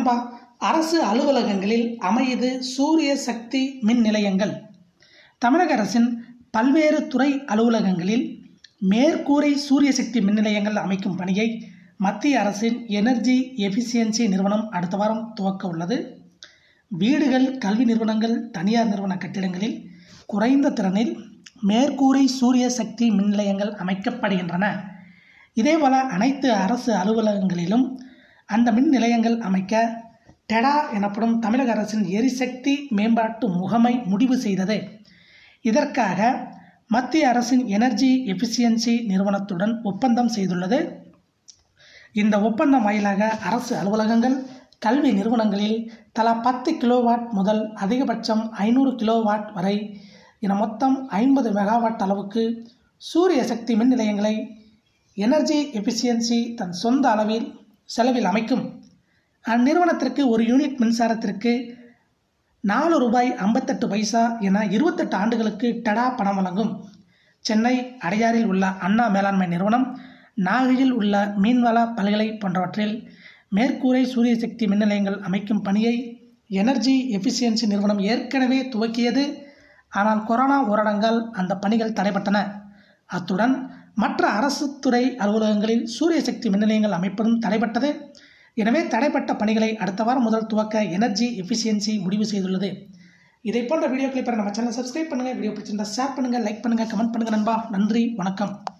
நண்பா அரசு அலுவலகங்களில் அமையுது சூரிய சக்தி மின் நிலையங்கள் தமிழக அரசின் பல்வேறு துறை அலுவலகங்களில் மேற்கூரை சூரிய சக்தி மின் நிலையங்கள் அமைக்கும் பணியை மத்திய அரசின் எனர்ஜி எஃபிசியன்சி நிறுவனம் அடுத்த வாரம் துவக்க உள்ளது வீடுகள் கல்வி நிறுவனங்கள் தனியார் நிறுவன கட்டிடங்களில் குறைந்த திறனில் மேற்கூரை சூரிய சக்தி மின் நிலையங்கள் அமைக்கப்படுகின்றன இதேபோல அனைத்து அரசு அலுவலகங்களிலும் அந்த மின் நிலையங்கள் அமைக்க டெடா எனப்படும் தமிழக அரசின் எரிசக்தி மேம்பாட்டு முகமை முடிவு செய்தது இதற்காக மத்திய அரசின் எனர்ஜி எஃபிசியன்சி நிறுவனத்துடன் ஒப்பந்தம் செய்துள்ளது இந்த ஒப்பந்தம் வாயிலாக அரசு அலுவலகங்கள் கல்வி நிறுவனங்களில் தலா பத்து கிலோவாட் முதல் அதிகபட்சம் ஐநூறு கிலோவாட் வரை என மொத்தம் ஐம்பது மெகாவாட் அளவுக்கு சூரிய சக்தி மின் நிலையங்களை எனர்ஜி எஃபிசியன்சி தன் சொந்த அளவில் செலவில் அமைக்கும் அந்நிறுவனத்திற்கு ஒரு யூனிட் மின்சாரத்திற்கு நாலு ரூபாய் ஐம்பத்தெட்டு பைசா என இருபத்தெட்டு ஆண்டுகளுக்கு டடா பணம் வழங்கும் சென்னை அடையாறில் உள்ள அண்ணா மேலாண்மை நிறுவனம் நாகையில் உள்ள மீன்வள பல்கலை போன்றவற்றில் மேற்கூரை சூரிய சக்தி மின் நிலையங்கள் அமைக்கும் பணியை எனர்ஜி எஃபிசியன்சி நிறுவனம் ஏற்கனவே துவக்கியது ஆனால் கொரோனா ஊரடங்கால் அந்த பணிகள் தடைப்பட்டன அத்துடன் மற்ற அரசு துறை அலுவலகங்களில் சூரிய சக்தி மின் நிலையங்கள் அமைப்பதும் தடைப்பட்டது எனவே தடைப்பட்ட பணிகளை அடுத்த வாரம் முதல் துவக்க எனர்ஜி எஃபிசியன்சி முடிவு செய்துள்ளது இதை போன்ற வீடியோக்களை பெற நம்ம சேனல் சப்ஸ்கிரைப் பண்ணுங்கள் வீடியோ பிடிச்சிருந்தா ஷேர் பண்ணுங்கள் லைக் பண்ணுங்கள் கமெண்ட் பண்ணுங்கள் நண்பா நன்றி வணக்கம்